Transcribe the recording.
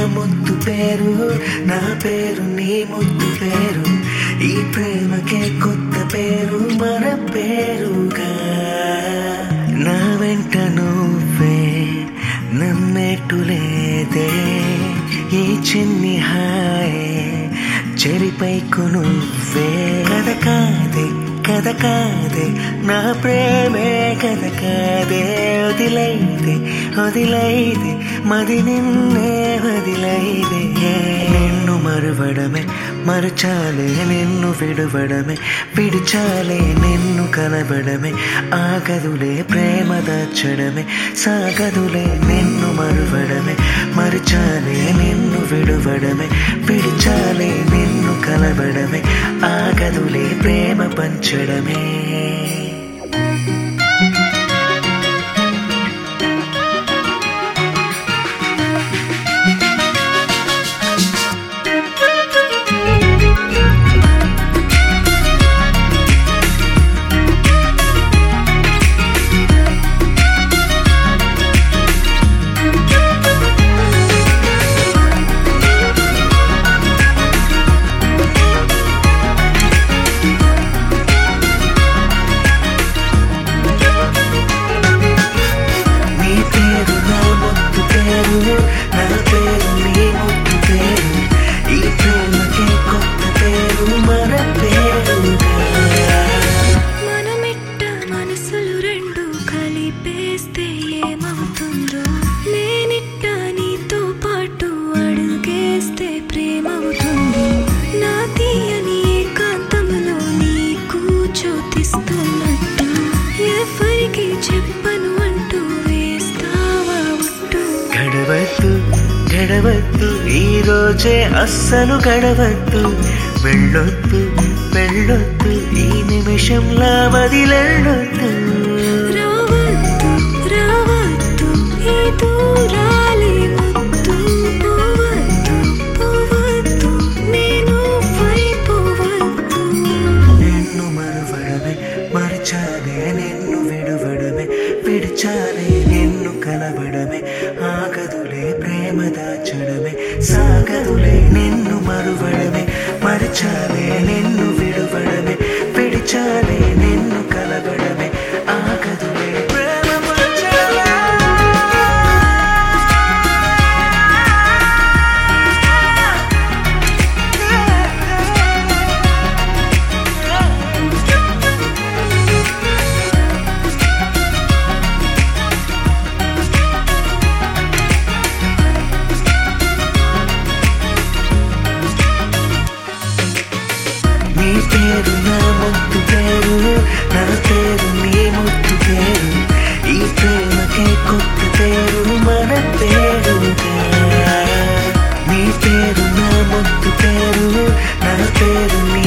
ముద్దు పేరు నా పేరు నీ ముద్దు పేరు ఈ ప్రేమకే కొత్త పేరు మన పేరుగా నా వెంట నువ్వే నమ్మేట్టు లేదే ఈ చిన్ని హాయే చెరిపైకు నువ్వే కథ కాదే కథ కాదే నా ప్రేమే కథ కాదే వదిలైదే వదిలైదే మది నిన్నే వదిలైదే నిన్ను మరువడమే మరచాలే నిన్ను విడువడమే విడిచాలే నిన్ను కలవడమే ఆగదులే ప్రేమ దాచడమే సాగదులే నిన్ను మరువడమే మరచాలే నిన్ను విడువడమే విడిచాలే నిన్ను కలవడమే ఆగదులే ప్రేమ పంచడమే నీ పేరు నా ముద్దు పేరు నా పేరు నీ ముద్దు పేరు ఈ ప్రేమకే కొత్త పేరు మన పేరుగా మనమిట్ట మనసులు రెండు కలిపేస్తే ఏమవుతుందో నేనిట్ట నీతో పాటు అడుగేస్తే ప్రేమవుతుందో నా తీయని ఏకాంతంలో నీకు చోతిస్తున్నట్టు ఎవరికి చెప్పను అంటూ వేస్తావా ఒట్టు గడవద్దు గడవద్దు ఈ రోజే అస్సలు గడవద్దు వెళ్ళొద్దు వెళ్ళొద్దు ఈ నిమిషంలా వదిలెళ్ళొద్దు రావద్దు రావద్దు ఈ దూరాలే ముద్దు పోవద్దు పోవద్దు నేను పోవద్దు నిన్ను మరువడమే మరచాలే నిన్ను విడువడమే విడిచాలే నిన్ను కలవడమే ఆగదులే ప్రేమ దాచడమే సాగదులే నిన్ను మరువడమే మరచాలే నిన్ను విడువడమే విడిచాలే నిన్ను కలవడమే ఆగదులే ప్రేమ పంచడమే నీ పేరు నా ముద్దు పేరు నా పేరు నీ ముద్దు పేరు ఈ ప్రేమకే కొత్త పేరు మన పేరుగా నీ పేరు నా ముద్దు పేరు నా పేరు నీ